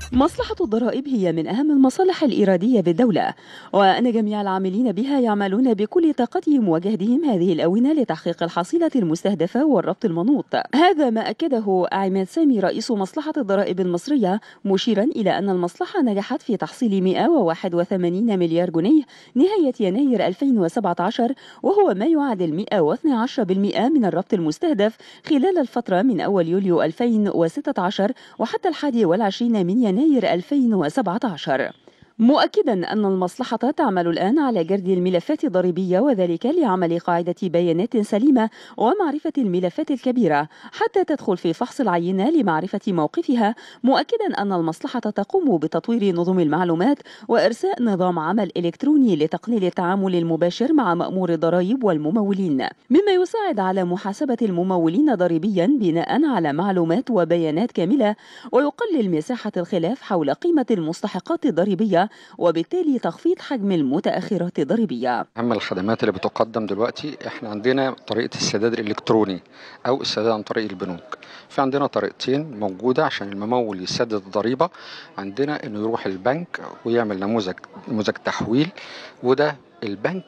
مصلحة الضرائب هي من أهم المصالح الإيرادية بالدولة وأن جميع العاملين بها يعملون بكل طاقتهم وجهدهم هذه الأونة لتحقيق الحصيلة المستهدفة والربط المنوط هذا ما أكده عماد سامي رئيس مصلحة الضرائب المصرية مشيرا إلى أن المصلحة نجحت في تحصيل 181 مليار جنيه نهاية يناير 2017 وهو ما يعادل 112% من الربط المستهدف خلال الفترة من أول يوليو 2016 وحتى الحادي والعشرين من يناير يناير 2017 مؤكدا أن المصلحة تعمل الآن على جرد الملفات الضريبية وذلك لعمل قاعدة بيانات سليمة ومعرفة الملفات الكبيرة حتى تدخل في فحص العينة لمعرفة موقفها مؤكدا أن المصلحة تقوم بتطوير نظم المعلومات وإرساء نظام عمل إلكتروني لتقليل التعامل المباشر مع مأمور الضرائب والممولين مما يساعد على محاسبة الممولين ضريبيا بناء على معلومات وبيانات كاملة ويقلل مساحة الخلاف حول قيمة المستحقات الضريبية وبالتالي تخفيض حجم المتأخرات الضريبية أهم الخدمات اللي بتقدم دلوقتي احنا عندنا طريقة السداد الإلكتروني أو السداد عن طريق البنوك في عندنا طريقتين موجودة عشان الممول يسدد الضريبة عندنا انه يروح البنك ويعمل نموذج نموذج تحويل وده البنك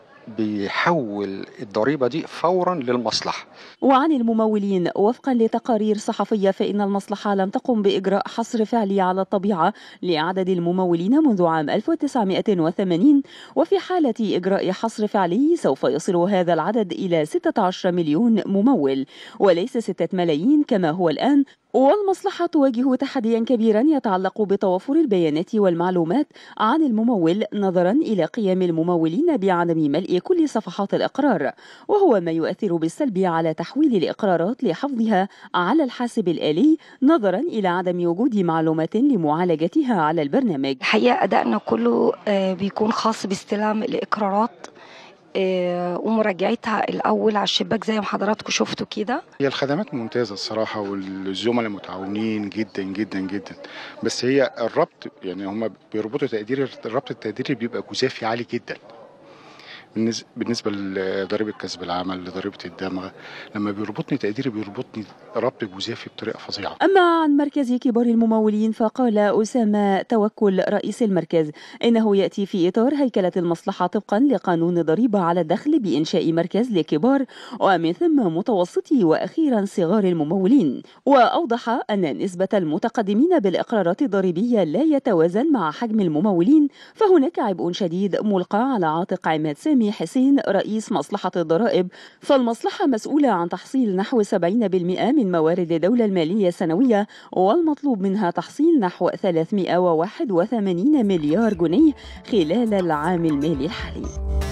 بيحول الضريبة دي فورا للمصلحة وعن الممولين وفقا لتقارير صحفية فإن المصلحة لم تقم بإجراء حصر فعلي على الطبيعة لعدد الممولين منذ عام 1980 وفي حالة إجراء حصر فعلي سوف يصل هذا العدد إلى 16 مليون ممول وليس 6 ملايين كما هو الآن والمصلحة تواجه تحديا كبيرا يتعلق بتوافر البيانات والمعلومات عن الممول نظرا إلى قيام الممولين بعدم ملء كل صفحات الإقرار وهو ما يؤثر بالسلب على تحويل الإقرارات لحفظها على الحاسب الآلي نظرا إلى عدم وجود معلومات لمعالجتها على البرنامج الحقيقة أدائنا كله بيكون خاص باستلام الإقرارات ومراجعتها الاول على الشباك زي ما حضراتكم شفتوا كده هي الخدمات ممتازه الصراحه والزملاء متعاونين جدا جدا جدا بس هي الربط يعني هم بيربطوا تقدير الربط التقديري بيبقى جزافي عالي جدا بالنسبه لضريبه كسب العمل لضريبه الدمغ لما بيربطني تقديري بيربطني ربط جزافي بطريقه فظيعه اما عن مركز كبار الممولين فقال اسامه توكل رئيس المركز انه ياتي في اطار هيكله المصلحه طبقا لقانون الضريبه على الدخل بانشاء مركز لكبار ومن ثم متوسطي واخيرا صغار الممولين واوضح ان نسبه المتقدمين بالاقرارات الضريبيه لا يتوازن مع حجم الممولين فهناك عبء شديد ملقى على عاتق عماد سامي حسين رئيس مصلحة الضرائب فالمصلحة مسؤولة عن تحصيل نحو 70% من موارد الدولة المالية السنوية والمطلوب منها تحصيل نحو 381 مليار جنيه خلال العام المالي الحالي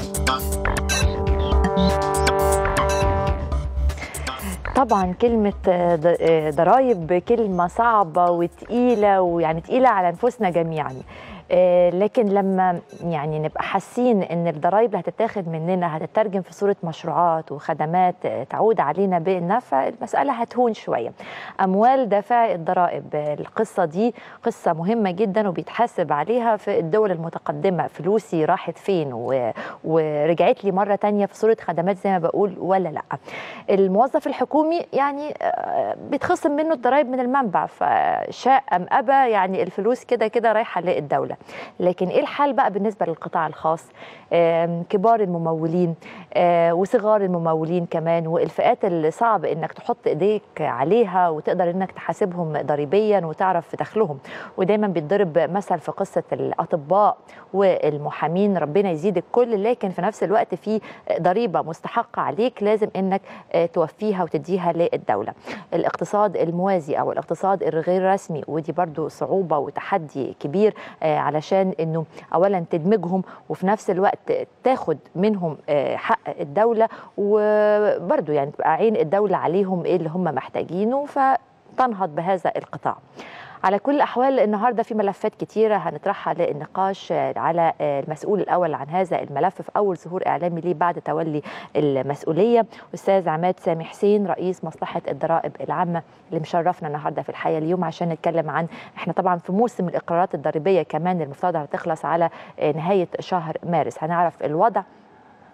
طبعا كلمة ضرائب كلمة صعبة وتقيلة ويعني تقيلة على نفوسنا جميعا لكن لما يعني نبقى حاسين ان الضرائب اللي هتتاخد مننا هتترجم في صوره مشروعات وخدمات تعود علينا بالنفع المساله هتهون شويه. اموال دافع الضرائب القصه دي قصه مهمه جدا وبيتحاسب عليها في الدول المتقدمه فلوسي راحت فين و... ورجعت لي مره تانية في صوره خدمات زي ما بقول ولا لا. الموظف الحكومي يعني بيتخصم منه الضرائب من المنبع فشاء ام ابى يعني الفلوس كده كده رايحه للدوله. لكن ايه الحال بقى بالنسبه للقطاع الخاص كبار الممولين وصغار الممولين كمان والفئات اللي صعب انك تحط ايديك عليها وتقدر انك تحاسبهم ضريبيا وتعرف دخلهم ودايما بيتضرب مثل في قصه الاطباء والمحامين ربنا يزيد الكل لكن في نفس الوقت في ضريبه مستحقه عليك لازم انك توفيها وتديها للدوله الاقتصاد الموازي او الاقتصاد الغير رسمي ودي برضو صعوبه وتحدي كبير علشان انه اولا تدمجهم وفي نفس الوقت تاخد منهم حق الدوله وبرضه يعني تبقى عين الدوله عليهم ايه اللي هم محتاجينه فتنهض بهذا القطاع. على كل الأحوال النهاردة في ملفات كتيرة هنطرحها للنقاش على المسؤول الأول عن هذا الملف في أول ظهور إعلامي ليه بعد تولي المسؤولية أستاذ عماد سامي حسين رئيس مصلحة الضرائب العامة اللي مشرفنا النهاردة في الحياة اليوم عشان نتكلم عن إحنا طبعا في موسم الإقرارات الضريبية كمان المفترض هتخلص على نهاية شهر مارس هنعرف الوضع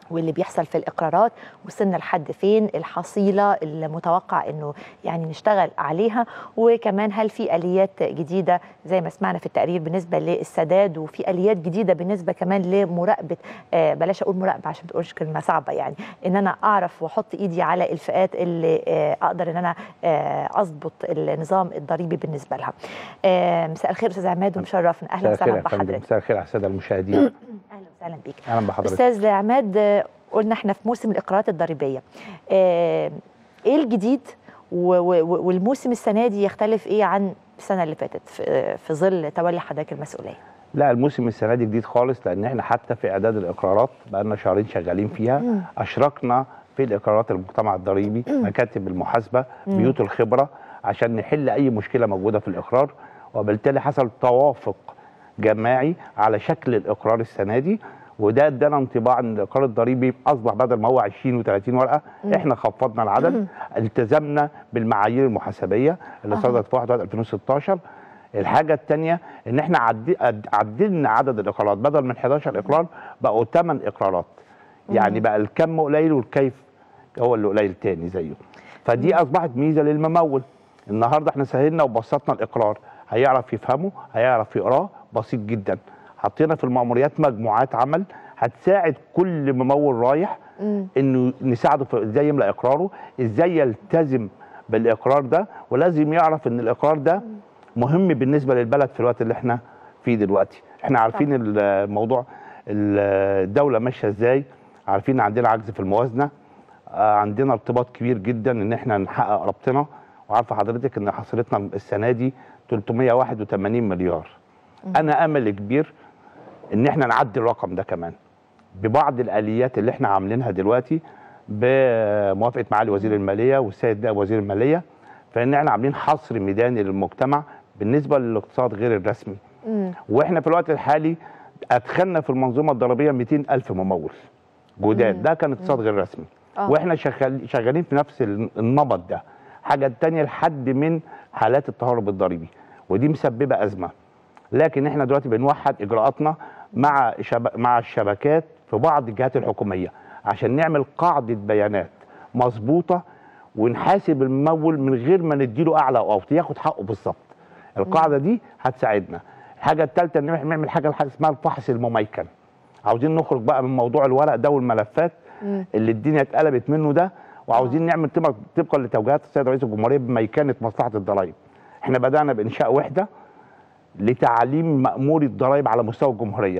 واللي بيحصل في الاقرارات وصلنا لحد فين الحصيله المتوقع انه يعني نشتغل عليها وكمان هل في اليات جديده زي ما سمعنا في التقرير بالنسبه للسداد وفي اليات جديده بالنسبه كمان لمراقبه آه بلاش اقول مراقبه عشان ما تقولش كلمه صعبه يعني ان انا اعرف واحط ايدي على الفئات اللي آه اقدر ان انا آه اضبط النظام الضريبي بالنسبه لها. آه مساء الخير استاذ عماد ومشرفنا اهلا مساء الخير وسهلا يا فندم بحضرتك. مساء الخير على الساده المشاهدين اهلا وسهلا بيك. اهلا بحضرتك استاذ عماد آه، قلنا احنا في موسم الاقرارات الضريبيه آه، ايه الجديد و- و- والموسم السنه دي يختلف ايه عن السنه اللي فاتت في في ظل تولي حضرتك المسؤوليه لا الموسم السنه دي جديد خالص لان احنا حتى في اعداد الاقرارات بقى لنا شهرين شغالين فيها مم. اشركنا في الاقرارات المجتمع الضريبي مكاتب المحاسبه مم. بيوت الخبره عشان نحل اي مشكله موجوده في الاقرار وبالتالي حصل توافق جماعي على شكل الاقرار السنه دي وده ادانا انطباع ان الاقرار الضريبي اصبح بدل ما هو 20 و30 ورقه مم. احنا خفضنا العدد التزمنا بالمعايير المحاسبيه اللي أها. صدرت في 1 2016 الحاجه الثانيه ان احنا عدي عد- عدلنا عدد الاقرارات بدل من 11 اقرار بقوا 8 اقرارات يعني بقى الكم قليل والكيف هو اللي قليل تاني زيه فدي اصبحت ميزه للممول النهارده احنا سهلنا وبسطنا الاقرار هيعرف يفهمه هيعرف يقراه بسيط جدا حطينا في المأموريات مجموعات عمل هتساعد كل ممول رايح مم. انه نساعده في ازاي يملى اقراره ازاي يلتزم بالاقرار ده ولازم يعرف ان الاقرار ده مهم بالنسبه للبلد في الوقت اللي احنا فيه دلوقتي احنا عارفين الموضوع الدوله ماشيه ازاي عارفين عندنا عجز في الموازنه آه، عندنا ارتباط كبير جدا ان احنا نحقق ربطنا وعارفه حضرتك ان حصيلتنا السنه دي 381 مليار انا امل كبير ان احنا نعدي الرقم ده كمان ببعض الاليات اللي احنا عاملينها دلوقتي بموافقه معالي وزير الماليه والسيد نائب وزير الماليه فان احنا عاملين حصر ميداني للمجتمع بالنسبه للاقتصاد غير الرسمي مم. واحنا في الوقت الحالي ادخلنا في المنظومه الضريبيه 200 الف ممول جداد ده كان اقتصاد غير رسمي آه. واحنا شغال شغالين في نفس النمط ده حاجه تانية لحد من حالات التهرب الضريبي ودي مسببه ازمه لكن احنا دلوقتي بنوحد اجراءاتنا مع شب... مع الشبكات في بعض الجهات الحكوميه عشان نعمل قاعده بيانات مظبوطه ونحاسب الممول من غير ما نديله اعلى او اوطى ياخد حقه بالظبط القاعده دي هتساعدنا الحاجه الثالثه ان احنا نعمل حاجه حاجة اسمها الفحص المميكن عاوزين نخرج بقى من موضوع الورق ده والملفات مم. اللي الدنيا اتقلبت منه ده وعاوزين نعمل طبقا طبقا لتوجيهات السيد رئيس الجمهوريه بميكنه مصلحه الضرائب احنا بدانا بانشاء وحده لتعليم مأمور الضرائب على مستوى الجمهوريه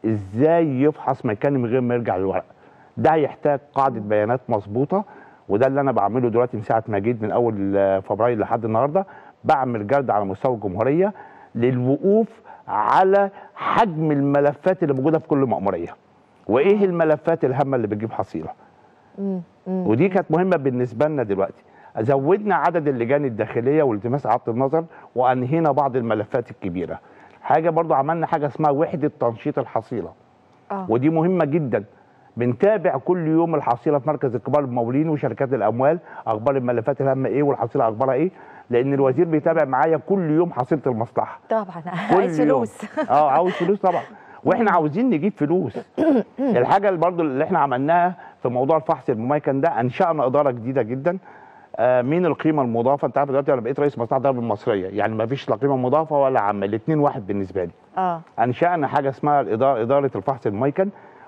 ازاي يفحص مكان من غير ما يرجع للورق ده هيحتاج قاعده بيانات مظبوطه وده اللي انا بعمله دلوقتي من ساعه ما جيت من اول آه، فبراير لحد النهارده بعمل جرد على مستوى الجمهوريه للوقوف على حجم الملفات اللي موجوده في كل مأموريه وايه الملفات الهامه اللي بتجيب حصيله مم. مم. ودي كانت مهمه بالنسبه لنا دلوقتي زودنا عدد اللجان الداخليه والتماس اعاده النظر وانهينا بعض الملفات الكبيره حاجه برضو عملنا حاجه اسمها وحده تنشيط الحصيله اه ودي مهمه جدا بنتابع كل يوم الحصيله في مركز الكبار الممولين وشركات الاموال اخبار الملفات الهامه ايه والحصيله اخبارها ايه لان الوزير بيتابع معايا كل يوم حصيله المصلحه طبعا كل عايز يوم. فلوس اه عاوز فلوس طبعا واحنا عاوزين نجيب فلوس الحاجه اللي برضو اللي احنا عملناها في موضوع الفحص المميكن ده انشانا اداره جديده جدا آه مين القيمه المضافه انت عارف دلوقتي انا بقيت رئيس مصلحه الضرائب المصريه يعني ما فيش لا قيمه مضافه ولا عامه الاثنين واحد بالنسبه لي اه انشانا حاجه اسمها الاداره اداره الفحص المميكن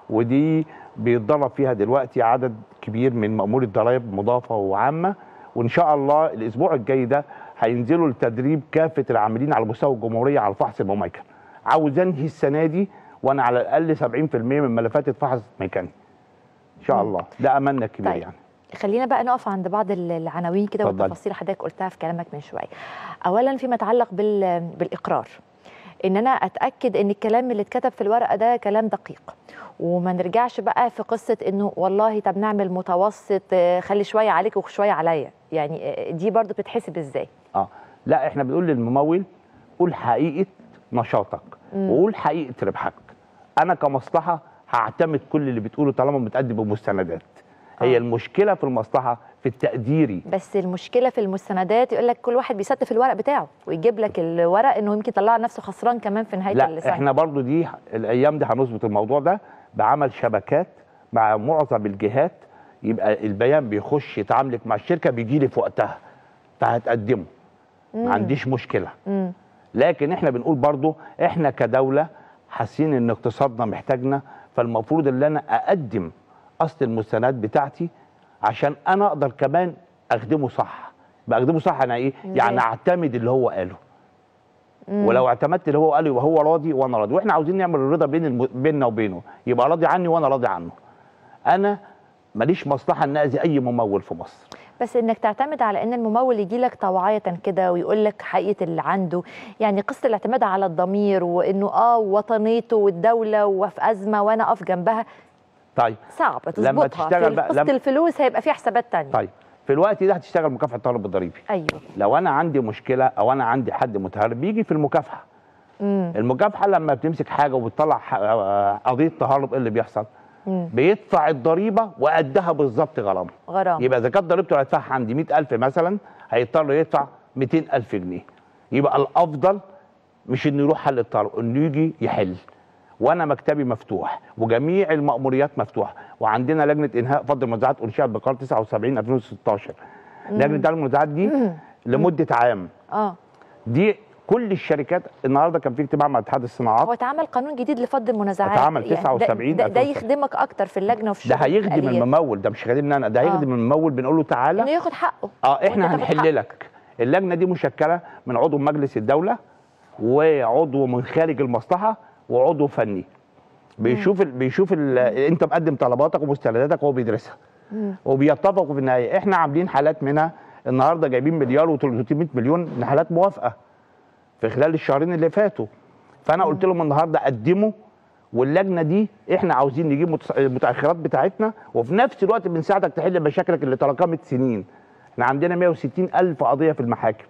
ودي بيتدرب فيها دلوقتي عدد كبير من مأمور الضرائب مضافه وعامه وان شاء الله الاسبوع الجاي ده هينزلوا لتدريب كافه العاملين على مستوى الجمهوريه على الفحص المميكن عاوز انهي السنه دي وانا على الاقل 70% من ملفات اتفحصت ميكاني ان شاء الله ده املنا الكبير طيب. يعني خلينا بقى نقف عند بعض ال- العناوين كده اتفضلي. والتفاصيل حضرتك قلتها في كلامك من شويه. اولا فيما يتعلق بال بالاقرار ان انا اتاكد ان الكلام اللي اتكتب في الورقه ده كلام دقيق وما نرجعش بقى في قصه انه والله طب نعمل متوسط آه، خلي شويه عليك وشويه عليا يعني آه، دي برضو بتتحسب ازاي؟ اه لا احنا بنقول للممول قول حقيقه نشاطك وقول حقيقه ربحك انا كمصلحه هعتمد كل اللي بتقوله طالما متقدم بمستندات هي آه. المشكله في المصلحه في التقديري بس المشكله في المستندات يقول لك كل واحد بيستف الورق بتاعه ويجيب لك الورق انه يمكن يطلع نفسه خسران كمان في نهايه لا السنه احنا برضو دي الايام دي هنظبط الموضوع ده بعمل شبكات مع معظم الجهات يبقى البيان بيخش يتعاملك مع الشركه بيجي لي في وقتها فهتقدمه ما عنديش مشكله مم. لكن احنا بنقول برضو احنا كدوله حاسين ان اقتصادنا محتاجنا فالمفروض ان انا اقدم اصل المستندات بتاعتي عشان انا اقدر كمان اخدمه صح بخدمه صح انا ايه إزاي؟ يعني اعتمد اللي هو قاله ولو اعتمدت اللي هو قاله يبقى هو راضي وانا راضي واحنا عاوزين نعمل الرضا بين الم... بيننا وبينه يبقى راضي عني وانا راضي عنه انا ماليش مصلحه ان اذي اي ممول في مصر بس انك تعتمد على ان الممول يجي لك طوعيه كده ويقول لك حقيقه اللي عنده يعني قصه الاعتماد على الضمير وانه اه وطنيته والدوله وفي ازمه وانا اقف جنبها طيب صعب لما تظبطها تشتغل في بقى- قصه لما- الفلوس هيبقى في حسابات تانية طيب في الوقت ده هتشتغل مكافحه الطالب الضريبي ايوه لو انا عندي مشكله او انا عندي حد متهرب بيجي في المكافحه امم المكافحه لما بتمسك حاجه وبتطلع ح- آه، قضيه تهرب ايه اللي بيحصل مم. بيدفع الضريبه وقدها بالظبط غرامه غرام يبقى اذا كانت ضريبته هيدفعها عندي 100000 مثلا هيضطر يدفع 200000 جنيه يبقى الافضل مش انه يروح حل الطارئ انه يجي يحل وانا مكتبي مفتوح وجميع المأموريات مفتوحه وعندنا لجنه انهاء فض المنازعات انشئت بقرار 79 2016 لجنه انهاء المنازعات دي لمده عام اه دي كل الشركات النهارده كان في اجتماع مع اتحاد الصناعات هو اتعمل قانون جديد لفض المنازعات اتعمل يعني ده- 79 ده, ده 2000. يخدمك اكتر في اللجنه وفي ده الشغل هيخدم الآليات. الممول ده مش خادمنا انا ده آه. هيخدم الممول بنقول له تعالى انه ياخد حقه اه احنا وأنت تاخد حقه. هنحل لك اللجنه دي مشكله من عضو مجلس الدوله وعضو من خارج المصلحه وعضو فني بيشوف ال... بيشوف ال... انت مقدم طلباتك ومستنداتك وهو بيدرسها وبيتفقوا في النهايه احنا عاملين حالات منها النهارده جايبين مليار و300 مليون من حالات موافقه في خلال الشهرين اللي فاتوا فانا قلت لهم النهارده قدموا واللجنه دي احنا عاوزين نجيب متص- المتاخرات بتاعتنا وفي نفس الوقت بنساعدك تحل مشاكلك اللي تراكمت سنين احنا عندنا 160 الف قضيه في المحاكم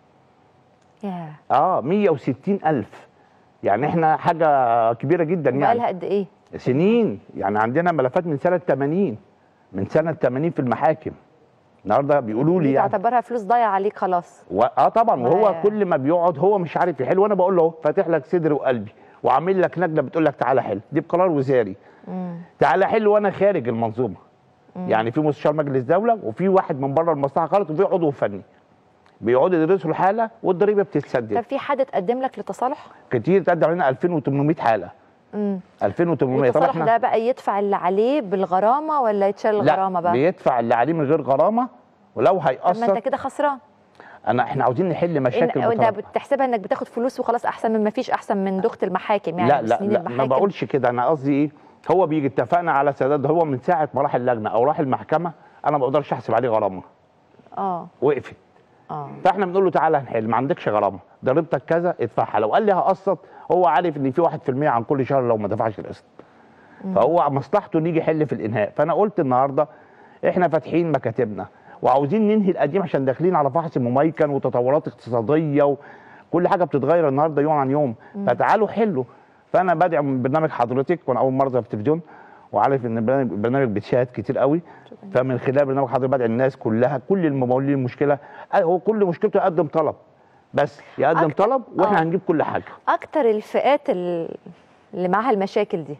ياه اه 160 الف يعني احنا حاجه كبيره جدا يعني بقالها قد ايه سنين يعني عندنا ملفات من سنه 80 من سنه 80 في المحاكم النهارده بيقولوا لي دي يعني تعتبرها فلوس ضايعه عليك خلاص و... اه طبعا وهو و- كل ما بيقعد هو مش عارف يحل وانا بقول له اهو فاتح لك صدري وقلبي وعامل لك لجنه بتقول لك تعالى حل دي بقرار وزاري مم. تعالى حل وانا خارج المنظومه يعني في مستشار مجلس دوله وفي واحد من بره المصلحه خالص وفي عضو فني بيقعدوا يدرسوا الحاله والضريبه طب بتتسدد في حد اتقدم لك لتصالح كتير تقدم علينا 2800 حاله امم 2800 طب التصالح ده بقى يدفع اللي عليه بالغرامه ولا يتشال الغرامه لا بقى بيدفع اللي عليه من غير غرامه ولو طب ما هيأثر انت كده خسران انا احنا عاوزين نحل إن مشاكل وانت متراكمة. بتحسبها انك بتاخد فلوس وخلاص احسن من ما فيش احسن من ضغط المحاكم يعني لا لا وسنين لا ما المحاكم بقولش كده انا قصدي ايه هو بيجي اتفقنا على سداد هو من ساعه ما راح اللجنه او راح المحكمه انا ما اقدرش احسب عليه غرامه اه وقفت اه فاحنا بنقول له تعالى نحل ما عندكش غرامه ضريبتك كذا ادفعها لو قال لي هقسط هو عارف ان في 1% عن كل شهر لو ما دفعش القسط فهو مصلحته انه يجي يحل في الانهاء فانا قلت النهارده احنا فاتحين مكاتبنا وعاوزين ننهي القديم عشان داخلين على فحص مميكن وتطورات اقتصاديه وكل حاجه بتتغير النهارده يوم عن يوم فتعالوا حلوا فانا بدعم من برنامج حضرتك وانا اول مره في التلفزيون وعارف ان البرنامج البرنامج بيتشاهد كتير قوي فمن خلال برنامج حضرتك بدعي الناس كلها كل الممولين المشكله هو كل مشكلته يقدم طلب بس يقدم أكتر- طلب واحنا آه. هنجيب كل حاجه اكتر الفئات ال- اللي معاها المشاكل دي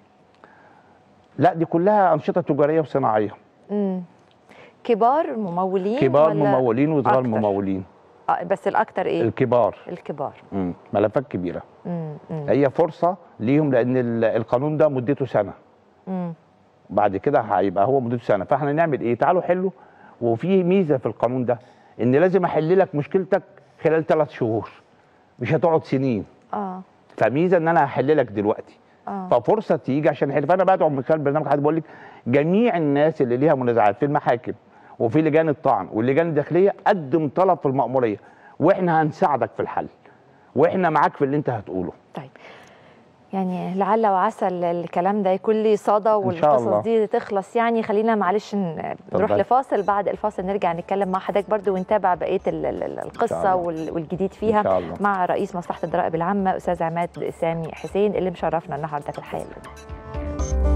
لا دي كلها انشطه تجاريه وصناعيه امم كبار ممولين كبار ولا ممولين وصغار أكتر؟ ممولين آه بس الاكتر ايه الكبار الكبار مم. ملفات كبيره امم امم هي فرصه ليهم لان ال- القانون ده مدته سنه امم بعد كده هيبقى هو مدته سنه فاحنا نعمل ايه تعالوا حلوا وفي ميزه في القانون ده ان لازم احل لك مشكلتك خلال ثلاث شهور مش هتقعد سنين اه فميزه ان انا هحل لك دلوقتي اه ففرصه تيجي عشان نحل فانا بدعو من خلال برنامج حضرتك بقول لك جميع الناس اللي ليها منازعات في المحاكم وفي لجان الطعن واللجان الداخليه قدم طلب في المأموريه واحنا هنساعدك في الحل واحنا معاك في اللي انت هتقوله طيب يعني لعل وعسى ال- الكلام ده يكون لي صدى شاء والقصص الله. دي تخلص يعني خلينا معلش ن- نروح اتفضلي. لفاصل بعد الفاصل نرجع نتكلم مع حضرتك برضو ونتابع بقيه ال- ال- ال- القصه الله. وال- والجديد ان فيها شاء الله مع رئيس مصلحه الضرائب العامه استاذ عماد سامي حسين اللي مشرفنا النهارده في الحياه اليوم.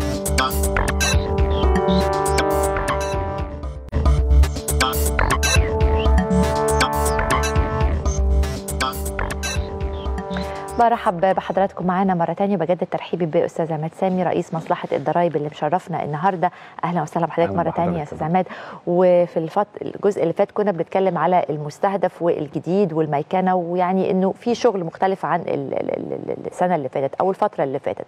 برحب بحضراتكم معانا مرة تانية بجدد ترحيبي بأستاذ عماد سامي رئيس مصلحة الضرايب اللي مشرفنا النهاردة أهلا وسهلا بحضرتك أهلا مرة تانية يا بحضرتك. أستاذ عماد وفي الفت... الجزء اللي فات كنا بنتكلم على المستهدف والجديد والميكنة ويعني إنه في شغل مختلف عن ال- ال- ال- السنة اللي فاتت أو الفترة اللي فاتت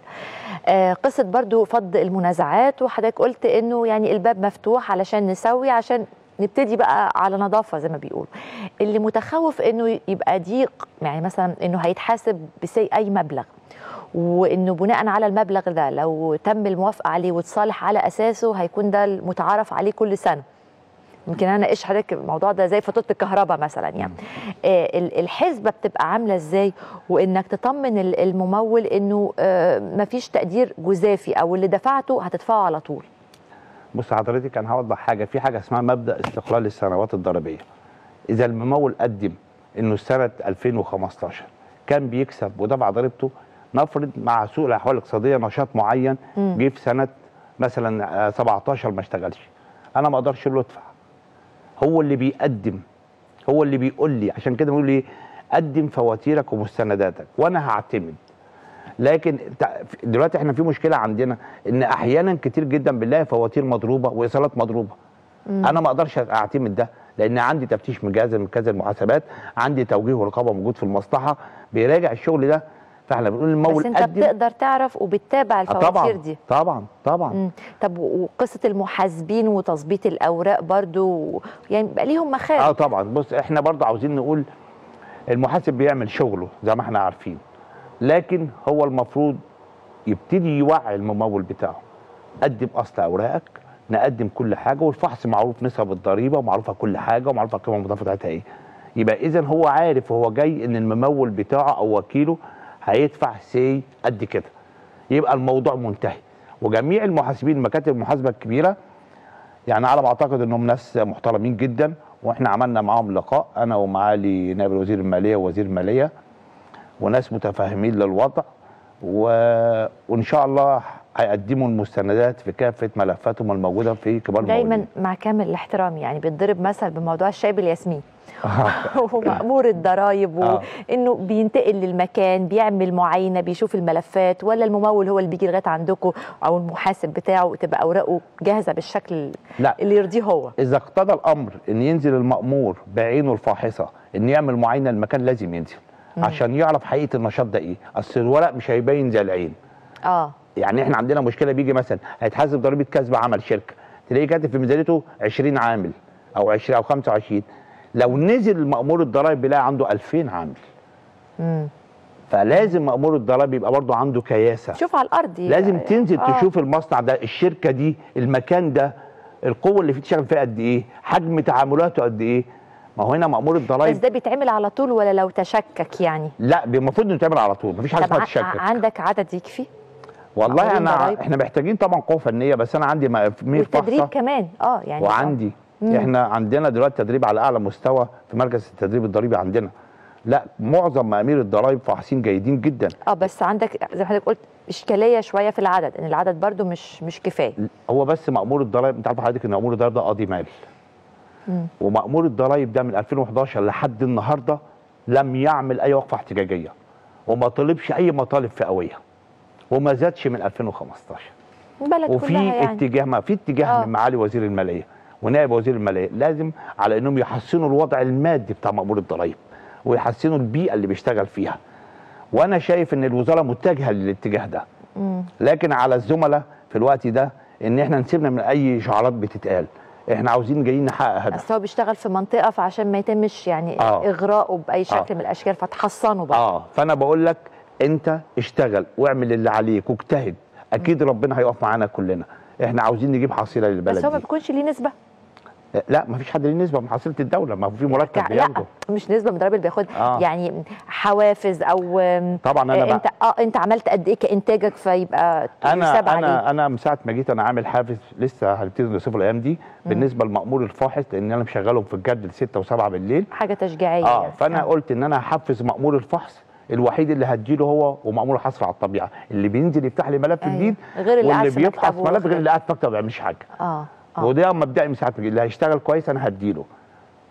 آه قصة برضو فض المنازعات وحضرتك قلت إنه يعني الباب مفتوح علشان نسوي عشان نبتدي بقى على نظافه زي ما بيقولوا اللي متخوف انه يبقى دي يعني مثلا انه هيتحاسب بسي اي مبلغ وانه بناء على المبلغ ده لو تم الموافقه عليه وتصالح على اساسه هيكون ده المتعارف عليه كل سنه يمكن انا اناقش حضرتك الموضوع ده زي فاتوره الكهرباء مثلا يعني آه ال- الحسبه بتبقى عامله ازاي وانك تطمن ال- الممول انه آه مفيش تقدير جزافي او اللي دفعته هتدفعه على طول بص حضرتك انا هوضح حاجه في حاجه اسمها مبدا استقلال السنوات الضريبيه اذا الممول قدم انه سنه 2015 كان بيكسب ودفع ضريبته نفرض مع سوء الاحوال الاقتصاديه نشاط معين مم. جه في سنه مثلا آه، 17 ما اشتغلش انا ما اقدرش اقول له ادفع هو اللي بيقدم هو اللي بيقول لي عشان كده بيقول لي قدم فواتيرك ومستنداتك وانا هعتمد لكن تع- دلوقتي احنا في مشكله عندنا ان احيانا كتير جدا بنلاقي فواتير مضروبه وايصالات مضروبه انا ما اقدرش اعتمد ده لان عندي تفتيش مجازي من كذا المحاسبات عندي توجيه ورقابه موجود في المصلحه بيراجع الشغل ده فاحنا بنقول للممول بس انت قدم بتقدر تعرف وبتتابع آه الفواتير طبعا دي طبعا طبعا مم. طب وقصه المحاسبين وتظبيط الاوراق برضو يعني بقى ليهم مخارج اه طبعا بص احنا برضه عاوزين نقول المحاسب بيعمل شغله زي ما احنا عارفين لكن هو المفروض يبتدي يوعي الممول بتاعه قدم اصل اوراقك نقدم كل حاجه والفحص معروف نسب الضريبه ومعروفه كل حاجه ومعروفه القيمه المضافه بتاعتها ايه يبقى اذا هو عارف وهو جاي ان الممول بتاعه او وكيله هيدفع سي قد كده يبقى الموضوع منتهي وجميع المحاسبين مكاتب المحاسبه الكبيره يعني على ما اعتقد انهم ناس محترمين جدا واحنا عملنا معاهم لقاء انا ومعالي نائب وزير الماليه ووزير الماليه وناس متفاهمين للوضع و... وان شاء الله هيقدموا المستندات في كافه ملفاتهم الموجوده في كبار دايما المواليد. مع كامل الاحترام يعني بيتضرب مثل بموضوع الشاي بالياسمين ومأمور الضرايب آه. وانه بينتقل للمكان بيعمل معاينه بيشوف الملفات ولا الممول هو اللي بيجي لغايه عندكم او المحاسب بتاعه تبقى اوراقه جاهزه بالشكل لا اللي يرضيه هو اذا اقتضى الامر ان ينزل المامور بعينه الفاحصه ان يعمل معاينه المكان لازم ينزل عشان يعرف حقيقه النشاط ده ايه اصل الورق مش هيبين زي العين اه يعني احنا عندنا مشكله بيجي مثلا هيتحاسب ضريبه كسب عمل شركه تلاقيه كاتب في ميزانيته 20 عامل او 20 او 25 لو نزل مأمور الضرائب بيلاقي عنده 2000 عامل مم. فلازم مأمور الضرائب يبقى برضه عنده كياسه شوف على الارض يبقى- لازم تنزل آه. تشوف المصنع ده الشركه دي المكان ده القوه اللي فيه تشتغل فيها قد ايه حجم تعاملاته قد ايه ما هو هنا مأمور بس الضرائب ده بيتعمل على طول ولا لو تشكك يعني لا المفروض انه يتعمل على طول مفيش حاجه طب اسمها ع- تشكك عندك عدد يكفي والله مأمورين انا ضرايب؟ احنا محتاجين طبعا قوه فنيه بس انا عندي مأمير والتدريب فحصه كمان اه يعني وعندي مم. احنا عندنا دلوقتي تدريب على اعلى مستوى في مركز التدريب الضريبي عندنا لا معظم مامير الضرائب فاحصين جيدين جدا اه بس عندك زي ما حضرتك قلت اشكاليه شويه في العدد ان العدد برضو مش مش كفايه هو بس مامور الضرائب انت عارف حضرتك ان مامور الضرائب ده قاضي مال مم. ومامور الضرائب ده من 2011 لحد النهارده لم يعمل اي وقفه احتجاجيه وما طلبش اي مطالب فئويه وما زادش من 2015 البلد وفي كلها يعني اتجاه ما في اتجاه آه. من معالي وزير الماليه ونائب وزير الماليه لازم على انهم يحسنوا الوضع المادي بتاع مامور الضرائب ويحسنوا البيئه اللي بيشتغل فيها وانا شايف ان الوزاره متجهه للاتجاه ده مم. لكن على الزملاء في الوقت ده ان احنا نسيبنا من اي شعارات بتتقال احنا عاوزين جايين نحقق هدف بس هو بيشتغل في منطقه فعشان ما يتمش يعني آه. اغراءه باي شكل آه. من الاشكال فتحصنه بقى اه فانا بقول لك انت اشتغل واعمل اللي عليك واجتهد اكيد ربنا هيقف معانا كلنا احنا عاوزين نجيب حصيله للبلد بس هو ما دي. بيكونش ليه نسبه لا ما فيش حد ليه نسبه من حصيله الدوله ما هو في مرتب لا بياخده مش نسبه من الضرايب اللي بياخدها آه. يعني حوافز او آم، طبعا انا آه، بقى انت اه انت عملت قد ايه كانتاجك فيبقى انا يحسب عليه انا انا من ساعه ما جيت انا عامل حافز لسه هنبتدي نصرفه الايام دي بالنسبه لمأمور الفاحص لان انا مشغلهم في الجد 6 و7 بالليل حاجه تشجيعيه اه يعني. فانا قلت ان انا هحفز مأمور الفحص الوحيد اللي هديله هو ومأمور الحصر على الطبيعه اللي بينزل يفتح لي ملف أيوة. جديد غير اللي قاعد واللي في بيفحص مكتبه ملف غير وغير- اللي قاعد في مكتبه ما بيعملش حاجه اه اه وده مبدئي من ساعه ما جيت. اللي هيشتغل كويس انا هديله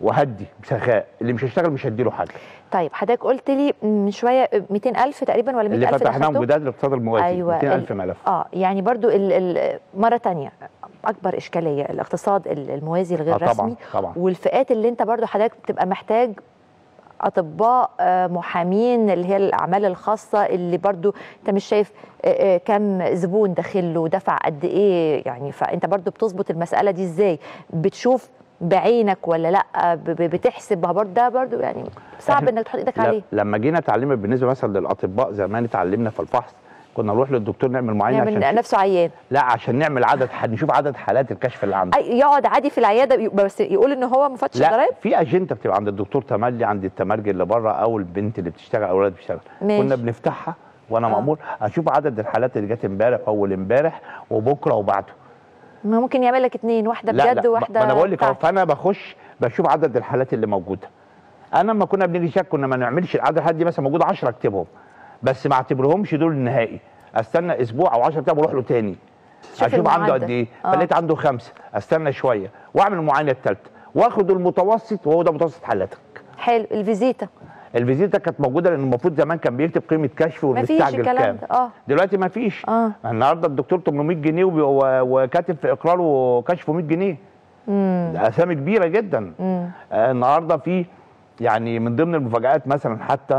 وهدي بسخاء اللي مش هيشتغل مش هديله حاجه طيب حضرتك قلت لي من شويه 200000 تقريبا ولا 100000 اللي فتحناهم أخدتهم؟ جداد الاقتصاد الموازي ايوه 200000 ال- ملف اه يعني برضو ال ال مره تانية اكبر اشكاليه الاقتصاد ال- الموازي الغير آه طبعا رسمي طبعا والفئات اللي انت برضو حضرتك بتبقى محتاج اطباء آه، محامين اللي هي الاعمال الخاصه اللي برضو انت مش شايف آه، آه، كم زبون داخل له دفع قد ايه يعني فانت برضو بتظبط المساله دي ازاي بتشوف بعينك ولا لا ب- ب- بتحسب ما برضو ده برضو يعني صعب إحنا انك تحط ايدك ل- عليه لما جينا اتعلمنا بالنسبه مثلا للاطباء زمان اتعلمنا في الفحص كنا نروح للدكتور نعمل معاينه عشان يعمل نفسه عيان لا عشان نعمل عدد ح- نشوف عدد حالات الكشف اللي عنده أي- يقعد عادي في العياده ي- بس يقول ان هو مفتش لا ضرائب في اجنده بتبقى عند الدكتور تملي عند التمرجي اللي بره او البنت اللي بتشتغل او الولد اللي بيشتغل ماشي. كنا بنفتحها وانا آه. مامور اشوف عدد الحالات اللي جت امبارح اول امبارح وبكره وبعده ما ممكن يعمل لك اتنين واحده لا بجد لا وواحده ما انا بقول لك اهو بتاعتي. فانا بخش بشوف عدد الحالات اللي موجوده انا لما كنا بنيجي شك كنا ما نعملش العدد الحالات دي مثلا موجوده 10 اكتبهم بس ما اعتبرهمش دول النهائي استنى اسبوع او 10 ايام واروح له تاني شوف اشوف عنده المعدل. قد ايه آه. فلقيت عنده خمسه استنى شويه واعمل المعاينه الثالثه واخد المتوسط وهو ده متوسط حالاتك حلو الفيزيتا الفيزيتا كانت موجوده لان المفروض زمان كان بيكتب قيمه كشف ما فيش ونستعجل الكلام كام ده اه دلوقتي ما فيش اه النهارده الدكتور 800 جنيه وبي- و- وكاتب في اقراره كشفه 100 جنيه امم ده اسامي كبيره جدا امم آه، النهارده في يعني من ضمن المفاجآت مثلا حتى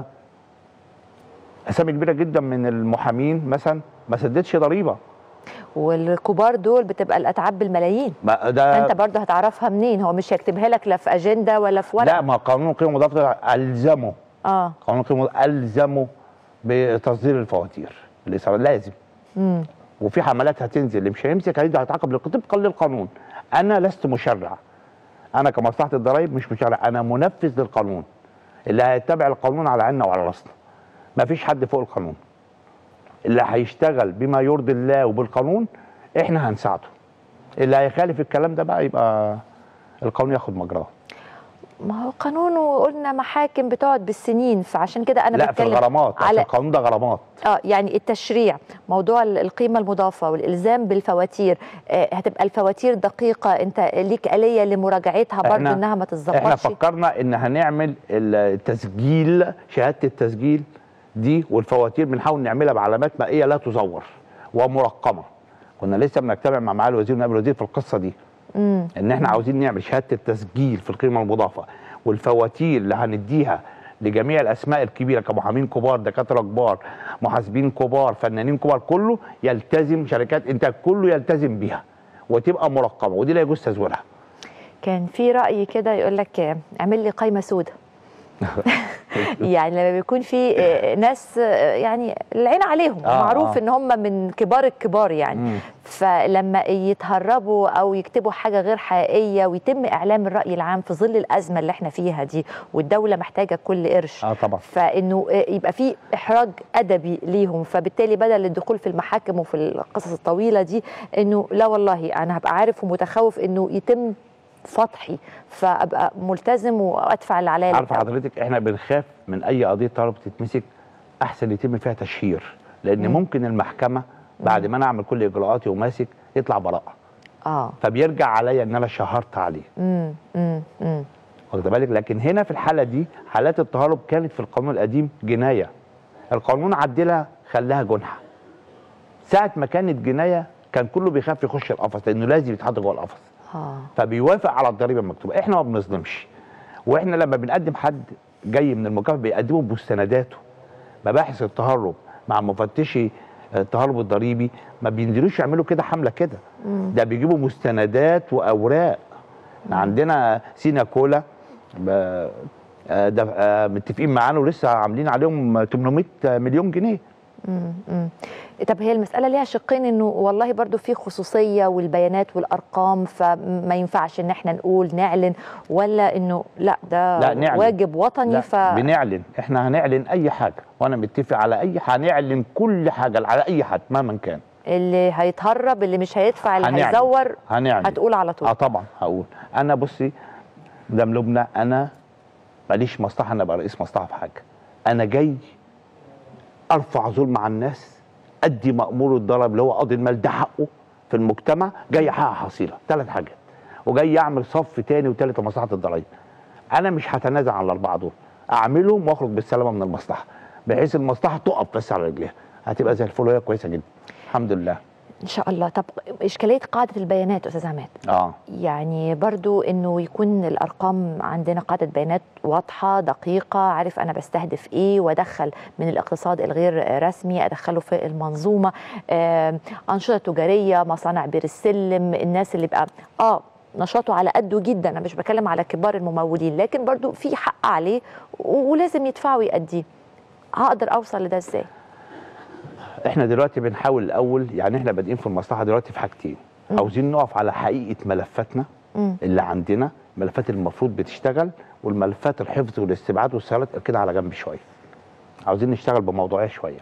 اسامي كبيره جدا من المحامين مثلا ما سددش ضريبه والكبار دول بتبقى الاتعاب بالملايين ما ده فانت برضه هتعرفها منين هو مش هيكتبها لك لا في اجنده ولا في ورقه لا ما قانون القيمه المضافه الزمه اه قانون القيمه المضافة الزمه بتصدير الفواتير الإصابة لازم امم وفي حملات هتنزل اللي مش هيمسك هينزل هيتعاقب طبقا للقانون انا لست مشرع انا كمصلحه الضرائب مش مشرع انا منفذ للقانون اللي هيتبع القانون على عيننا وعلى راسنا ما فيش حد فوق القانون اللي هيشتغل بما يرضي الله وبالقانون احنا هنساعده اللي هيخالف الكلام ده بقى يبقى القانون ياخد مجراه ما هو قانون وقلنا محاكم بتقعد بالسنين فعشان كده انا لا في بتكلم الغرامات على على القانون ده غرامات اه يعني التشريع موضوع ال- القيمه المضافه والالزام بالفواتير آه هتبقى الفواتير دقيقه انت ليك اليه لمراجعتها برضه إحنا- انها ما احنا تتظبطش فكرنا ان هنعمل التسجيل شهاده التسجيل دي والفواتير بنحاول نعملها بعلامات مائيه لا تزور ومرقمه كنا لسه بنجتمع مع معالي الوزير ونائب الوزير في القصه دي امم ان احنا عاوزين نعمل شهاده التسجيل في القيمه المضافه والفواتير اللي هنديها لجميع الاسماء الكبيره كمحامين كبار دكاتره كبار محاسبين كبار فنانين كبار كله يلتزم شركات انتاج كله يلتزم بيها وتبقى مرقمه ودي لا يجوز تزويرها كان في راي كده يقول لك آه، اعمل لي قايمه سوداء يعني لما بيكون في آه، ناس آه، يعني العين عليهم آه، معروف آه. ان هم من كبار الكبار يعني مم. فلما يتهربوا او يكتبوا حاجه غير حقيقيه ويتم اعلام الراي العام في ظل الازمه اللي احنا فيها دي والدوله محتاجه كل قرش اه طبعا فانه آه، يبقى في احراج ادبي ليهم فبالتالي بدل الدخول في المحاكم وفي القصص الطويله دي انه لا والله انا هبقى عارف ومتخوف انه يتم فضحي فابقى ملتزم وادفع اللي عليا عارفه للدولة. حضرتك احنا بنخاف من اي قضيه طلب تتمسك احسن يتم فيها تشهير لان مم. ممكن المحكمه بعد ما انا اعمل كل اجراءاتي وماسك يطلع براءه اه فبيرجع عليا ان انا شهرت عليه امم امم امم واخد بالك لكن هنا في الحاله دي حالات التهرب كانت في القانون القديم جنايه القانون عدلها خلاها جنحه ساعه ما كانت جنايه كان كله بيخاف يخش القفص لانه لازم يتحط جوه القفص اه فبيوافق على الضريبه المكتوبه احنا ما بنظلمش واحنا لما بنقدم حد جاي من المكافاه بيقدمه بمستنداته مباحث التهرب مع مفتشي التهرب الضريبي ما بينزلوش يعملوا كده حمله كده ده بيجيبوا مستندات واوراق عندنا سينا كولا ب- آه، ده آه، متفقين معانا ولسه عاملين عليهم 800 مليون جنيه امم طب هي المسألة ليها شقين انه والله برضو في خصوصية والبيانات والارقام فما ينفعش ان احنا نقول نعلن ولا انه لا ده لا، نعلن. واجب وطني لا ف بنعلن احنا هنعلن اي حاجه وانا متفق على اي هنعلن كل حاجه على اي حد مهما كان اللي هيتهرب اللي مش هيدفع اللي هنعلن. هيزور هنعلن هتقول على طول اه طبعا هقول انا بصي مدام لبنى انا ماليش مصلحه ان ابقى رئيس مصلحه في حاجه انا جاي ارفع ظلم على الناس ادي مامور الضرب اللي هو قاضي المال ده حقه في المجتمع جاي احقق حصيله ثلاث حاجات وجاي اعمل صف تاني وتالت لمصلحه الضرايب انا مش هتنازل عن الاربعه دول اعملهم واخرج بالسلامه من المصلحه بحيث المصلحه تقف بس على رجليها هتبقى زي الفل وهي كويسه جدا الحمد لله ان شاء الله طب اشكاليه قاعده البيانات استاذ عماد اه يعني برضو انه يكون الارقام عندنا قاعده بيانات واضحه دقيقه عارف انا بستهدف ايه وادخل من الاقتصاد الغير رسمي ادخله في المنظومه آه، انشطه تجاريه مصانع بير السلم الناس اللي بقى اه نشاطه على قده جدا انا مش بتكلم على كبار الممولين لكن برضو في حق عليه و- ولازم يدفعه ويأديه هقدر اوصل لده ازاي احنا دلوقتي بنحاول الاول يعني احنا بادئين في المصلحه دلوقتي في حاجتين مم. عاوزين نقف على حقيقه ملفاتنا مم. اللي عندنا ملفات المفروض بتشتغل والملفات الحفظ والاستبعاد والصيانات كده على جنب شويه عاوزين نشتغل بموضوعيه شويه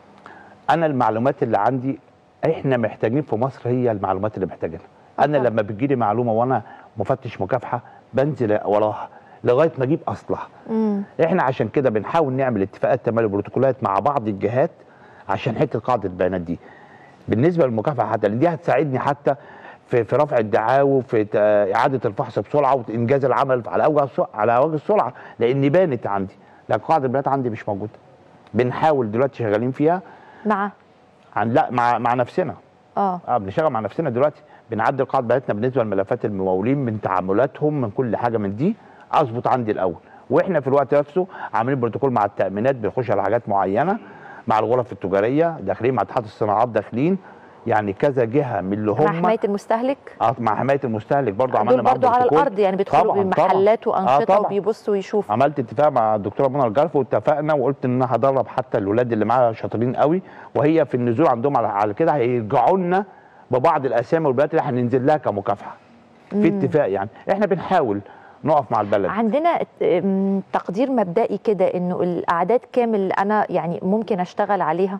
انا المعلومات اللي عندي احنا محتاجين في مصر هي المعلومات اللي محتاجينها انا طبعا. لما بتجيلي معلومه وانا مفتش مكافحه بنزل وراها لغايه ما اجيب اصلها مم. احنا عشان كده بنحاول نعمل اتفاقات تمالي بروتوكولات مع بعض الجهات عشان حته قاعده البيانات دي بالنسبه للمكافحه حتى لان دي هتساعدني حتى في في رفع الدعاوى وفي ت- اعاده الفحص بسرعه وانجاز العمل على اوجه السرعه على وجه السرعه لان بانت عندي لكن قاعده البيانات عندي مش موجوده بنحاول دلوقتي شغالين فيها مع عن لا مع مع نفسنا اه اه بنشتغل مع نفسنا دلوقتي بنعدل قاعده بياناتنا بالنسبه لملفات الممولين من تعاملاتهم من كل حاجه من دي اظبط عندي الاول واحنا في الوقت نفسه عاملين بروتوكول مع التامينات بنخش على حاجات معينه مع الغرف التجاريه داخلين مع اتحاد الصناعات داخلين يعني كذا جهه من اللي مع هم حمايه المستهلك آه مع حمايه المستهلك برضه عملنا دول معاهم برضو على بروتوكول. الارض يعني بيدخلوا طبعاً، طبعاً. بمحلات آه وانشطه طبعاً. وبيبصوا ويشوفوا عملت اتفاق مع الدكتوره منى الجرف واتفقنا وقلت ان انا هدرب حتى الولاد اللي معاها شاطرين قوي وهي في النزول عندهم على, على كده هيرجعوا لنا ببعض الاسامي والبلاد اللي هننزل لها كمكافحه في اتفاق يعني احنا بنحاول نقف مع البلد عندنا ام، تقدير مبدئي كده انه الاعداد كام اللي انا يعني ممكن اشتغل عليها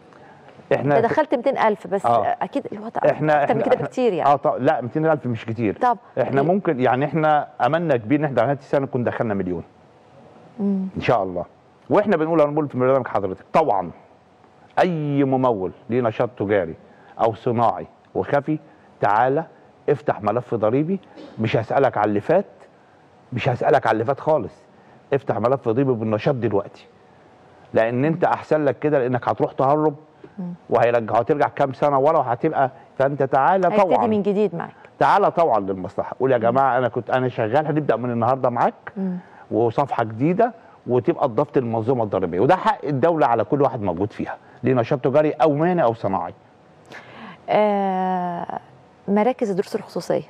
احنا انت دخلت 200000 بس آه. اكيد الوضع احنا اكتر من كده احنا بكتير يعني اه طب لا 200000 مش كتير طب احنا إيه؟ ممكن يعني احنا املنا كبير ان احنا نهايه السنه نكون دخلنا مليون مم. ان شاء الله واحنا بنقول انا بقول في برنامج حضرتك طبعا اي ممول ليه نشاط تجاري او صناعي وخفي تعالى افتح ملف ضريبي مش هسالك على اللي فات مش هسالك على اللي فات خالص افتح ملف ضريبي بالنشاط دلوقتي لان انت احسن لك كده لانك هتروح تهرب وهيرجع هترجع كام سنه ورا وهتبقى فانت تعالى هيبتدي طبعا من جديد معاك تعالى طبعا للمصلحه قول يا جماعه انا كنت انا شغال هنبدا من النهارده معاك مم. وصفحه جديده وتبقى اضافه المنظومه الضريبيه وده حق الدوله على كل واحد موجود فيها ليه نشاط تجاري او مهني او صناعي آه مراكز الدروس الخصوصيه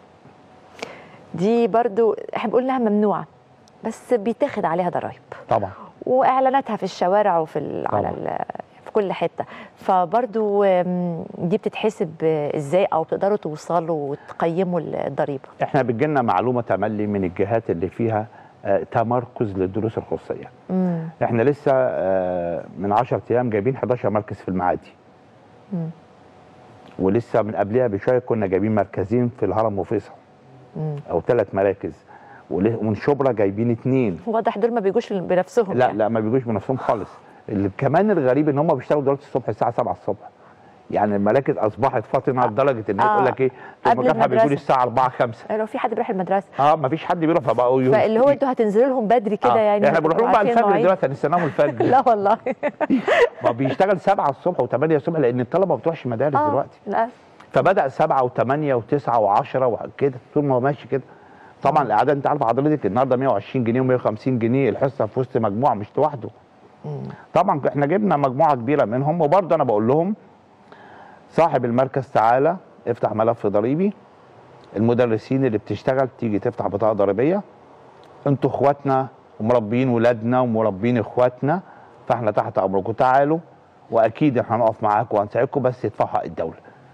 دي برضو احنا بنقول انها ممنوعه بس بيتاخد عليها ضرائب طبعا واعلاناتها في الشوارع وفي ال على طبعاً. ال في كل حته فبرضو آم، دي بتتحسب آه، ازاي او تقدروا توصلوا وتقيموا الضريبه احنا بتجيلنا معلومه تملي من الجهات اللي فيها آه، تمركز للدروس الخصوصيه مم. احنا لسه آه، من 10 ايام جايبين 11 مركز في المعادي مم. ولسه من قبلها بشويه كنا جايبين مركزين في الهرم وفيصل مم. او ثلاث مراكز ول- ومن شبرا جايبين اثنين واضح دول ما بيجوش بنفسهم لا يعني. لا ما بيجوش بنفسهم خالص اللي كمان الغريب ان هم بيشتغلوا دلوقتي الصبح الساعه 7 الصبح يعني المراكز اصبحت فاطنه لدرجه ان هي آه. تقول لك ايه قبل المكافحه بيجوا لي المدرسة. الساعه 4 5 لو في حد بيروح المدرسه اه ما فيش حد بيروح فبقوا يوم فاللي هو انتوا هتنزلوا لهم بدري كده آه. يعني احنا بنروح لهم هتبقوا بقى عارفين الفجر المواعيد. دلوقتي هنستناهم الفجر لا والله ما بيشتغل 7 الصبح و8 الصبح لان الطلبه ما بتروحش مدارس آه، دلوقتي لا فبدا 7 و8 و9 و10 وكده طول ما هو ماشي كده طبعا الاعداد انت عارف حضرتك النهارده 120 جنيه و150 جنيه الحصه في وسط مجموعه مش لوحده طبعا احنا جبنا مجموعه كبيره منهم وبرضه انا بقول لهم صاحب المركز تعالى افتح ملف ضريبي المدرسين اللي بتشتغل تيجي تفتح بطاقه ضريبيه انتوا اخواتنا ومربيين ولادنا ومربيين اخواتنا فاحنا تحت امركم تعالوا واكيد احنا هنقف معاكم وهنساعدكم بس ادفعوا حق الدوله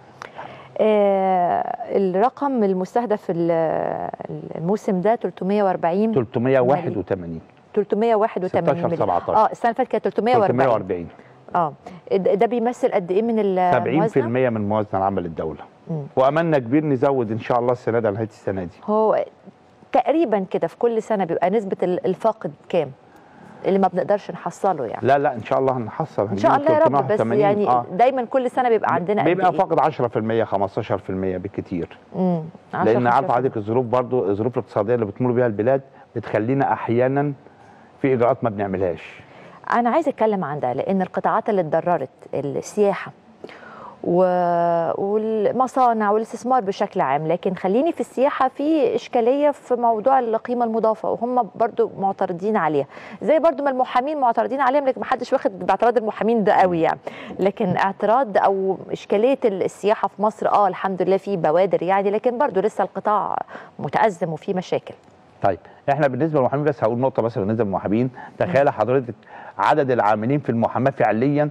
آه الرقم المستهدف ال- الموسم ده 340 381 381 16 مليون 17. اه السنه اللي فاتت كانت 340 340 اه ده ده بيمثل قد ايه من 70% الموازنه؟ من موازنه العمل الدوله مم. واملنا كبير نزود ان شاء الله السنه دي على نهايه السنه دي هو تقريبا كده في كل سنه بيبقى نسبه ال- الفاقد كام؟ اللي ما بنقدرش نحصله يعني لا لا ان شاء الله هنحصل ان شاء الله يا رب بس 381. يعني آه. دايما كل سنه بيبقى عندنا قد بيبقى إيه؟ فاقد 10% 15% بالكتير مم. 10 لان عارف 15%. حضرتك الظروف برضو الظروف الاقتصاديه اللي بتمر بيها البلاد بتخلينا احيانا في اجراءات ما بنعملهاش انا عايزه اتكلم عن ده لان القطاعات اللي اتضررت السياحه و... والمصانع والاستثمار بشكل عام لكن خليني في السياحه في اشكاليه في موضوع القيمه المضافه وهم برضو معترضين عليها زي برضو ما المحامين معترضين عليهم لكن ما حدش واخد باعتراض المحامين ده قوي يعني لكن اعتراض او اشكاليه السياحه في مصر اه الحمد لله في بوادر يعني لكن برضو لسه القطاع متازم وفي مشاكل طيب احنا بالنسبه للمحامين بس هقول نقطه بس بالنسبه للمحامين تخيل حضرتك عدد العاملين في المحاماه فعليا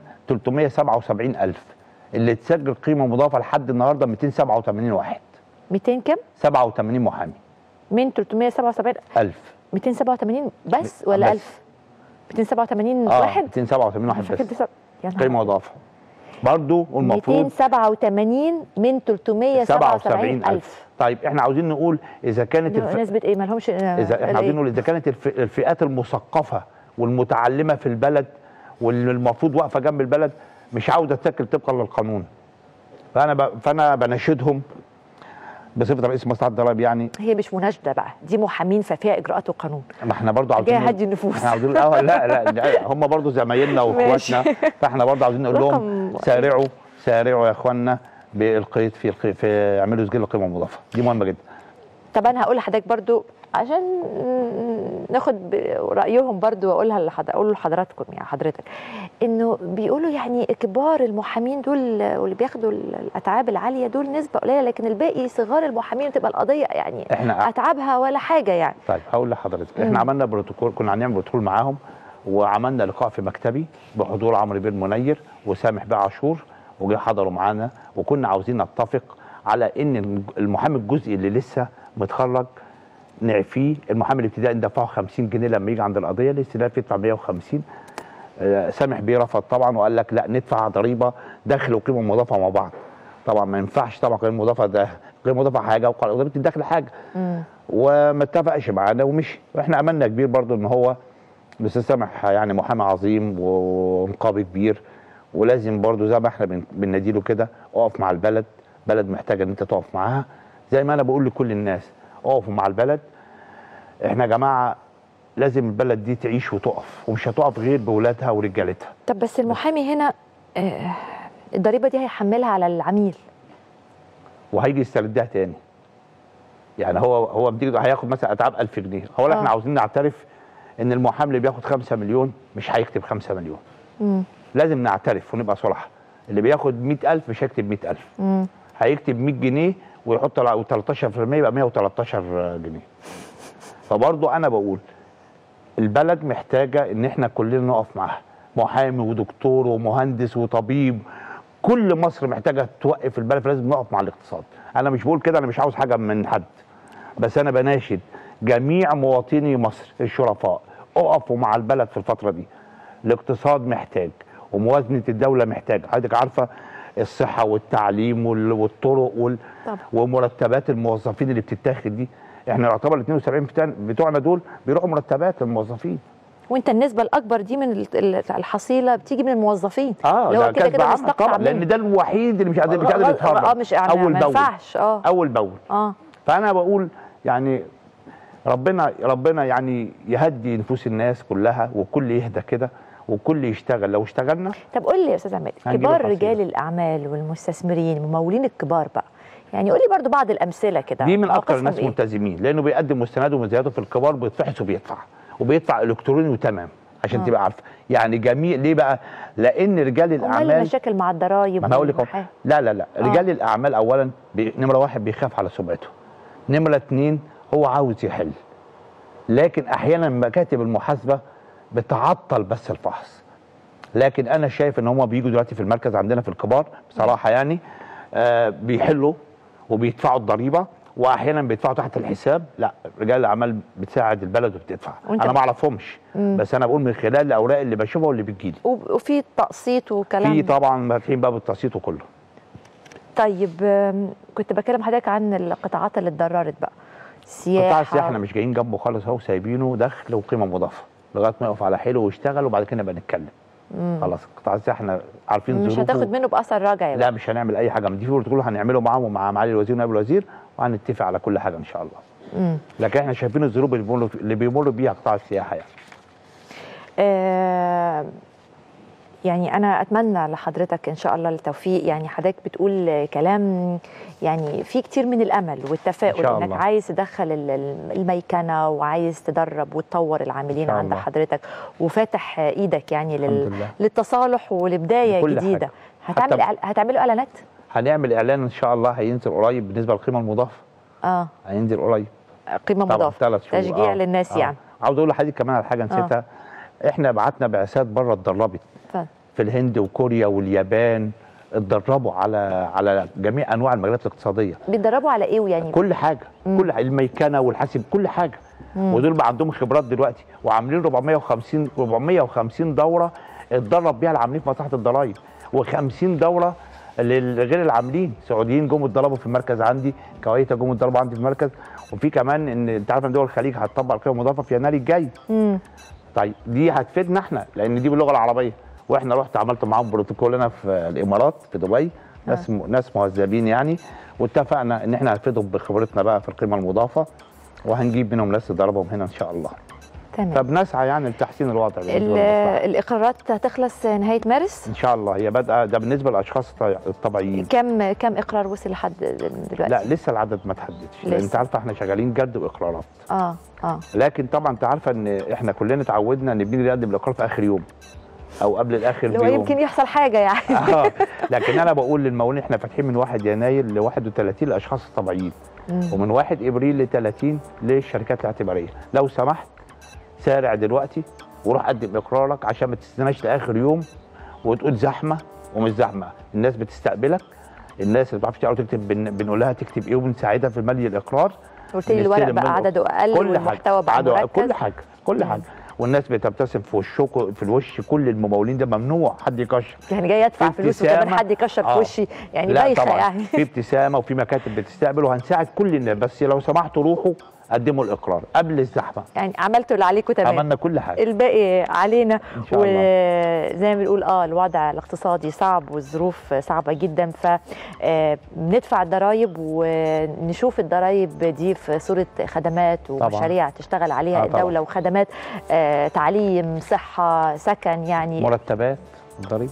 377000 اللي اتسجل قيمه مضافه لحد النهارده 287 واحد 200 كام 87 محامي من 377 1000 287 بس ولا بس. 1000 287 اه واحد 287 واحد فاكر بس تسع- يا نهار قيمه مضافه برضو والمفروض 287 من 377 ألف طيب احنا عاوزين نقول اذا كانت دول الف... نسبة ايه مالهمش اذا احنا عاوزين نقول اذا كانت الف... الفئات المثقفه والمتعلمه في البلد واللي المفروض واقفه جنب البلد مش عاوزه تسجل طبقا للقانون فانا ب... فانا بناشدهم بصفه رئيس مصلحه الضرائب يعني هي مش مناشدة بقى دي محامين ففيها اجراءات وقانون ما احنا برضو عاوزين جاي نقول- هدي النفوس احنا عاوزين اه لا لا لا، هم برضو زمايلنا واخواتنا فاحنا برضو عاوزين نقول لهم رقم- سارعوا سارعوا يا اخوانا بالقيد في القي... في اعملوا سجل القيمه المضافه دي مهمه جدا طب انا هقول لحضرتك برضو عشان ناخد ب- رايهم برضو واقولها لحض... اقول لحضراتكم يعني حضرتك انه بيقولوا يعني كبار المحامين دول واللي بياخدوا الاتعاب العاليه دول نسبه قليله لكن الباقي صغار المحامين تبقى القضيه يعني احنا اتعابها ولا حاجه يعني طيب هقول لحضرتك مم. احنا عملنا بروتوكول كنا هنعمل بروتوكول معاهم وعملنا لقاء في مكتبي بحضور عمرو بن منير وسامح بيه عاشور وجه حضروا معانا وكنا عاوزين نتفق على ان المحامي الجزئي اللي لسه متخرج نعفيه المحامي الابتدائي ندفعه 50 جنيه لما يجي عند القضيه الاستئناف يدفع 150 آه، سامح بيه رفض طبعا وقال لك لا ندفع ضريبه دخل وقيمه مضافه مع بعض طبعا ما ينفعش طبعا قيمه مضافه ده قيمه مضافه حاجه وضريبه الدخل حاجه مم. وما اتفقش معانا ومشي واحنا املنا كبير برضو ان هو الاستاذ سامح يعني محامي عظيم ونقابي كبير ولازم برضو زي ما احنا بن- بنناديله كده اقف مع البلد بلد محتاجه ان انت تقف معاها زي ما انا بقول لكل الناس اقفوا مع البلد احنا يا جماعه لازم البلد دي تعيش وتقف ومش هتقف غير بولادها ورجالتها طب بس المحامي هنا آه، الضريبه دي هيحملها على العميل وهيجي يستردها تاني يعني هو هو بتيجي هياخد مثلا اتعاب 1000 جنيه هو آه. احنا عاوزين نعترف ان المحامي اللي بياخد 5 مليون مش هيكتب 5 مليون مم. لازم نعترف ونبقى صراحه اللي بياخد 100000 مش هيكتب 100000 مم. هيكتب 100 جنيه ويحط على 13% يبقى 113 جنيه فبرضه انا بقول البلد محتاجه ان احنا كلنا نقف معاها محامي ودكتور ومهندس وطبيب كل مصر محتاجه توقف البلد فلازم نقف مع الاقتصاد انا مش بقول كده انا مش عاوز حاجه من حد بس انا بناشد جميع مواطني مصر الشرفاء اقفوا مع البلد في الفتره دي الاقتصاد محتاج وموازنه الدوله محتاجه حضرتك عارفه الصحه والتعليم وال- والطرق وال... طبعا. ومرتبات الموظفين اللي بتتاخد دي احنا يعتبر ال 72 بتاع- بتوعنا دول بيروحوا مرتبات الموظفين وانت النسبه الاكبر دي من ال- ال- الحصيله بتيجي من الموظفين اه اللي هو ده كده كسب كده عام مستقطع طبعا لان منه. ده الوحيد اللي مش قادر مش قادر يتهرب اه مش يعني اول ما باول ينفعش اه اول باول اه فانا بقول يعني ربنا ربنا يعني يهدي نفوس الناس كلها وكل يهدى كده وكل يشتغل لو اشتغلنا طب قول لي يا استاذ عماد هنجيب كبار الحصيلة. رجال الاعمال والمستثمرين الممولين الكبار بقى يعني قول لي برضو بعض الامثله كده دي من اكتر موقفهم الناس إيه؟ ملتزمين لانه بيقدم مستنده ومزاياته في الكبار بيتفحص وبيدفع وبيدفع الكتروني وتمام عشان آه. تبقى عارفه يعني جميع ليه بقى لان رجال امال الاعمال المشاكل مع الضرايب ما انا هقول لك أهو. والمحا- لا لا لا آه. رجال الاعمال اولا بي... نمره واحد بيخاف على سمعته نمره اتنين هو عاوز يحل لكن احيانا مكاتب المحاسبه بتعطل بس الفحص لكن انا شايف ان هم بيجوا دلوقتي في المركز عندنا في الكبار بصراحه يعني آه بيحلوا وبيدفعوا الضريبه واحيانا بيدفعوا تحت الحساب لا رجال الاعمال بتساعد البلد وبتدفع وأنت انا ب- ما اعرفهمش مم. بس انا بقول من خلال الاوراق اللي بشوفها واللي بتجيلي وب- وفي تقسيط وكلام في طبعا فاتحين باب التقسيط وكله طيب آم، كنت بكلم حضرتك عن القطاعات اللي اتضررت بقى السياحه قطاع السياحه احنا مش جايين جنبه خالص اهو سايبينه دخل وقيمه مضافه لغايه ما يقف على حيله ويشتغل وبعد كده نبقى نتكلم مم. خلاص قطاع السياحه احنا عارفين مش ظروفه هتاخد منه باثر راجع يا لا مش هنعمل اي حاجه من دي في بروتوكول هنعمله معاهم ومع معالي الوزير ونائب الوزير وهنتفق على كل حاجه ان شاء الله مم. لكن احنا شايفين الظروف اللي بيمر اللي بيمر بيها قطاع السياحه يعني آه، يعني أنا أتمنى لحضرتك إن شاء الله التوفيق يعني حضرتك بتقول كلام يعني في كتير من الأمل والتفاؤل إن شاء إنك الله. عايز تدخل ال- ال- الميكنة وعايز تدرب وتطور العاملين شاء عند الله. حضرتك وفاتح إيدك يعني لل... الحمد لله للتصالح ولبداية لكل جديدة حاجة. هتعمل حتى- إعل- هتعملوا إعلانات؟ هنعمل اعلان ان شاء الله هينزل قريب بالنسبه للقيمه المضافه اه هينزل قريب قيمة طبعا مضافة ثلاث شهور تشجيع آه. للناس آه. يعني عاوز اقول لحضرتك كمان على حاجه نسيتها احنا بعتنا بعثات بره اتدربت اتفضل. في الهند وكوريا واليابان اتدربوا على على جميع انواع المجالات الاقتصاديه بيتدربوا على إيه ويعني كل حاجه مم. كل حاجة. الميكنه والحاسب كل حاجه مم. ودول بقى عندهم خبرات دلوقتي وعاملين 450 450 دوره اتدرب بيها العاملين في مصلحه الضرايب و50 دوره لغير العاملين سعوديين جم اتدربوا في المركز عندي كويتا جم اتدربوا عندي في المركز وفي كمان ان انت عارف ان دول الخليج هتطبق القيمه المضافه في يناير الجاي مم. طيب دي هتفيدنا احنا لان دي باللغه العربيه واحنا رحت عملت معاهم بروتوكول هنا في الامارات في دبي ناس ناس مهذبين يعني واتفقنا ان احنا هنفيدهم بخبرتنا بقى في القيمه المضافه وهنجيب منهم ناس تدربهم هنا ان شاء الله تمام فبنسعى يعني لتحسين الوضع بالنسبة ال- للمصلحة. الإقرارات هتخلص نهاية مارس ان شاء الله هي بادئه ده بالنسبه للاشخاص الطي- الطبيعيين كم كم إقرار وصل لحد دلوقتي؟ لا لسه العدد ما تحددش لان لسه. انت عارفه احنا شغالين جد واقرارات اه اه لكن طبعا انت عارفه ان احنا كلنا اتعودنا ان بنيجي نقدم الاقرار في اخر يوم او قبل الاخر اللي هو بيوم يمكن يحصل حاجة يعني اه لكن انا بقول للموالين احنا فاتحين من 1 يناير ل 31 للاشخاص الطبيعيين مم. ومن 1 ابريل ل 30 للشركات الاعتباريه لو سمحت سارع دلوقتي وروح قدم اقرارك عشان ما تستناش لاخر يوم وتقول زحمه ومش زحمه الناس بتستقبلك الناس اللي ما بتعرفش تقرا وتكتب بن- بنقول لها تكتب ايه وبنساعدها في ملء الاقرار قلت لي الورق نستلم بقى منه عدده أقل كل والمحتوى حاجه بقى عدد- مركز كل حاجه كل مم. حاجه والناس بتبتسم في وشكم في الوش كل الممولين ده ممنوع حد يكشر يعني جاي ادفع في فلوس وكمان ابتسامة. حد يكشر في آه. وشي يعني لا بايخه طبعا يعني في ابتسامه وفي مكاتب بتستقبل وهنساعد كل الناس بس لو سمحتوا روحوا قدموا الاقرار قبل الزحمه يعني عملتوا اللي عليكم تمام عملنا كل حاجه الباقي علينا إن شاء الله. وزي ما بنقول اه الوضع الاقتصادي صعب والظروف صعبه جدا ف آه، بندفع الضرايب ونشوف الضرايب دي في صوره خدمات ومشاريع تشتغل عليها آه، طبعاً. الدوله وخدمات آه، تعليم صحه سكن يعني مرتبات ضريبه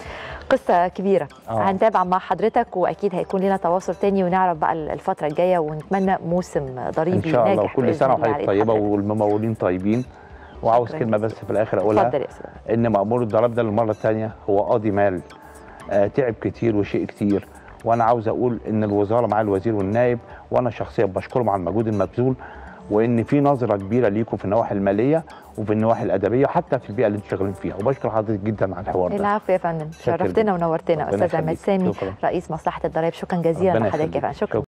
قصه كبيره آه. هنتابع مع حضرتك واكيد هيكون لنا تواصل تاني ونعرف بقى الفتره الجايه ونتمنى موسم ضريبي ان شاء الله ناجح وكل بإذن سنه الله وحضرتك على طيبه حضرتك. والممولين طيبين وعاوز شكراً كلمه جزيلاً. بس في الاخر اقولها اتفضل يا استاذ ان مأمور الضرائب ده للمره الثانيه هو قاضي مال آه تعب كتير وشيء كتير وانا عاوز اقول ان الوزاره مع الوزير والنائب وانا شخصيا بشكرهم على المجهود المبذول وان في نظره كبيره ليكم في النواحي الماليه وفي النواحي الادبيه وحتى في البيئه اللي انتم شغالين فيها وبشكر حضرتك جدا على الحوار ده العفو يا فندم شكراً شرفتنا جداً. ونورتنا ربنا استاذ عماد يخليك. سامي شكراً. رئيس مصلحه الضرائب شكرا جزيلا ربنا لحضرتك يا يخليك. فندم شكرا